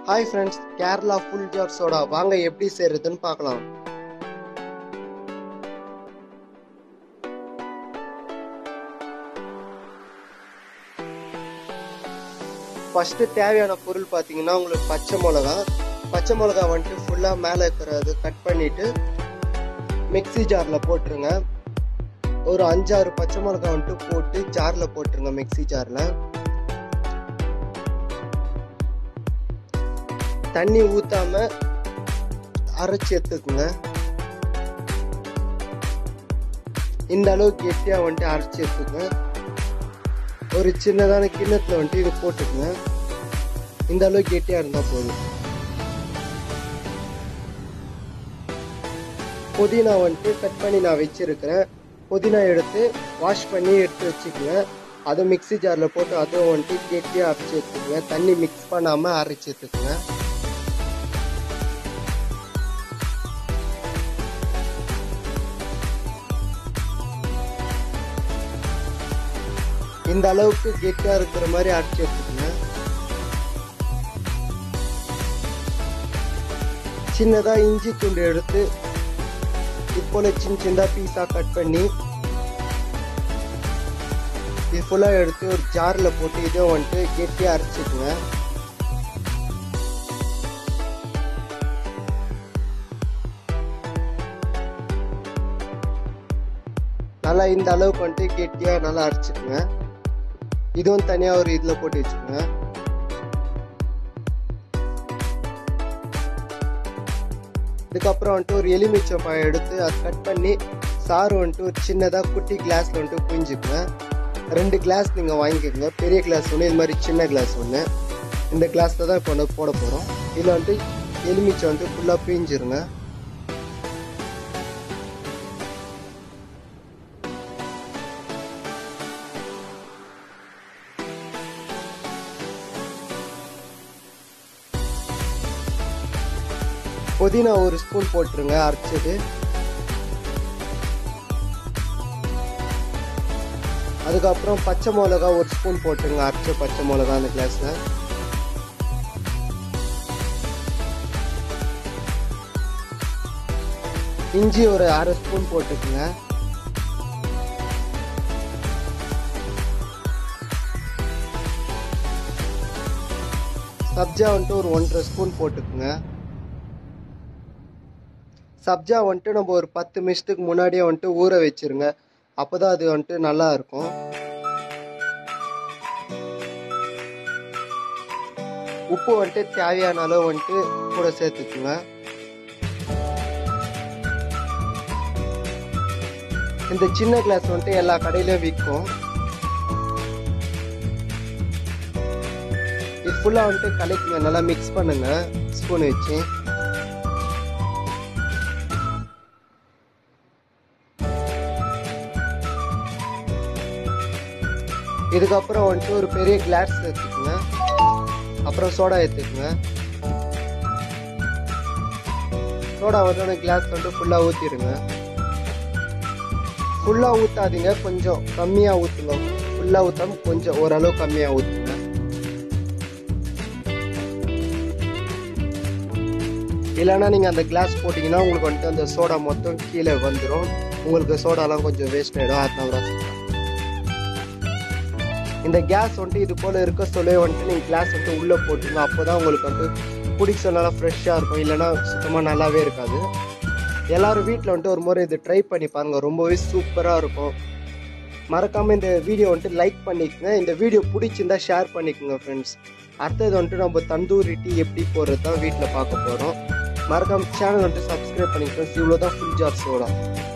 hi friends Kerala full jar soda வாங்க எப்படி செய்யறதுன்னு பார்க்கலாம் ஃபர்ஸ்ட் தேவையான பொருள் பார்த்தீங்கன்னா உங்களுக்கு பச்சை மிளகா பச்சை மிளகா வந்துட்டு ஃபுல்லாக மேலே இருக்கிறது கட் பண்ணிட்டு மிக்ஸி ஜாரில் போட்டுருங்க ஒரு அஞ்சாறு பச்சை மிளகா வந்துட்டு போட்டு ஜாரில் போட்டுருங்க மிக்ஸி ஜாரில் தண்ணி ஊத்தாம அரைச்சி எடுத்துக்குங்க இந்த அளவுக்கு கெட்டியா வந்துட்டு அரைச்சி எடுத்துக்கங்க ஒரு சின்னதான கிண்ணத்துல வந்துட்டு இது போட்டுக்குங்க இந்த அளவுக்கு கெட்டியா இருந்தா போதும் புதினா வந்துட்டு கட் பண்ணி நான் வச்சிருக்கிறேன் புதினா எடுத்து வாஷ் பண்ணி எடுத்து வச்சுக்கோங்க அதை மிக்ஸி ஜாரில் போட்டு அதுவும் வந்துட்டு கெட்டியாக அரைச்சி எடுத்துக்கோங்க தண்ணி மிக்ஸ் பண்ணாமல் அரைச்சி எடுத்துக்கோங்க இந்த அளவுக்கு கெட்டியா இருக்கிற மாதிரி அரைச்சி எடுத்துக்கோங்க சின்னதா இஞ்சி துண்டு எடுத்து இப்போல சின்ன சின்னதா பீஸா கட் பண்ணி இது ஃபுல்லா எடுத்து ஒரு ஜார்ல போட்டு இதையும் வந்துட்டு கெட்டியா அரைச்சிக்குங்க நல்லா இந்த அளவுக்கு வந்துட்டு கெட்டியா நல்லா அரைச்சிக்குங்க இதுவும் தனியா ஒரு இதுல போட்டு வச்சுக்கோங்க இதுக்கப்புறம் வந்துட்டு ஒரு எலுமிச்சை பழம் எடுத்து அதை கட் பண்ணி சாறு வந்துட்டு ஒரு சின்னதா குட்டி கிளாஸ்ல வந்துட்டு புரிஞ்சுக்குங்க ரெண்டு கிளாஸ் நீங்க வாங்கிக்கோங்க பெரிய கிளாஸ் ஒன்று இது மாதிரி சின்ன கிளாஸ் ஒன்று இந்த கிளாஸ்ல தான் இப்போ வந்து போட போறோம் இதுல வந்துட்டு எலுமிச்சை வந்துட்டு ஃபுல்லா பிழிஞ்சிருங்க புதினா ஒரு ஸ்பூன் போட்டுருங்க அரைச்சது அதுக்கப்புறம் பச்சை மிளகா ஒரு ஸ்பூன் போட்டுருங்க அரைச்ச பச்சை மிளகா அந்த கிளாஸ்ல இஞ்சி ஒரு அரை ஸ்பூன் போட்டுக்குங்க சப்ஜா வந்துட்டு ஒரு ஒன்றரை ஸ்பூன் போட்டுக்குங்க சப்ஜா வந்துட்டு நம்ம ஒரு பத்து நிமிஷத்துக்கு முன்னாடியே வந்துட்டு ஊற வச்சிருங்க அப்போதான் அது வந்துட்டு நல்லா இருக்கும் உப்பு வந்துட்டு தேவையான அளவு வந்துட்டு கூட சேர்த்துக்குங்க இந்த சின்ன கிளாஸ் வந்துட்டு எல்லா கடையிலயும் விற்கும் இது ஃபுல்லாக வந்துட்டு கலக்குங்க நல்லா மிக்ஸ் பண்ணுங்க ஸ்பூன் வச்சு இதுக்கப்புறம் வந்துட்டு ஒரு பெரிய கிளாஸ் எடுத்துக்கோங்க அப்புறம் சோடா எடுத்துக்கோங்க சோடா வந்து கிளாஸ் வந்துட்டு ஃபுல்லாக ஊற்றிடுங்க ஃபுல்லாக ஊற்றாதீங்க கொஞ்சம் கம்மியாக ஊற்றுங்க ஃபுல்லாக ஊற்றாம கொஞ்சம் ஓரளவு கம்மியாக ஊற்றுங்க இல்லைன்னா நீங்கள் அந்த கிளாஸ் போட்டிங்கன்னா உங்களுக்கு வந்துட்டு அந்த சோடா மொத்தம் கீழே வந்துடும் உங்களுக்கு சோடாலாம் கொஞ்சம் வேஸ்ட் ஆகிடும் அதனால தான் சொல்கிறேன் இந்த கேஸ் வந்துட்டு இது போல இருக்க சொல்ல வந்துட்டு நீங்கள் கிளாஸ் வந்துட்டு உள்ளே போட்டுருங்க அப்போ தான் உங்களுக்கு வந்து பிடிக்க நல்லா ஃப்ரெஷ்ஷாக இருக்கும் இல்லைன்னா சுத்தமாக நல்லாவே இருக்காது எல்லாரும் வீட்டில் வந்துட்டு ஒரு முறை இது ட்ரை பண்ணி பாருங்கள் ரொம்பவே சூப்பராக இருக்கும் மறக்காமல் இந்த வீடியோ வந்துட்டு லைக் பண்ணிக்கோங்க இந்த வீடியோ பிடிச்சிருந்தா ஷேர் பண்ணிக்கோங்க ஃப்ரெண்ட்ஸ் அடுத்தது வந்துட்டு நம்ம தந்தூரி டீ எப்படி போடுறது தான் வீட்டில் பார்க்க போகிறோம் மறக்காம சேனல் வந்துட்டு சப்ஸ்கிரைப் பண்ணிக்கோங்க இவ்வளோ தான் ஃபுல் ஜார் சோடா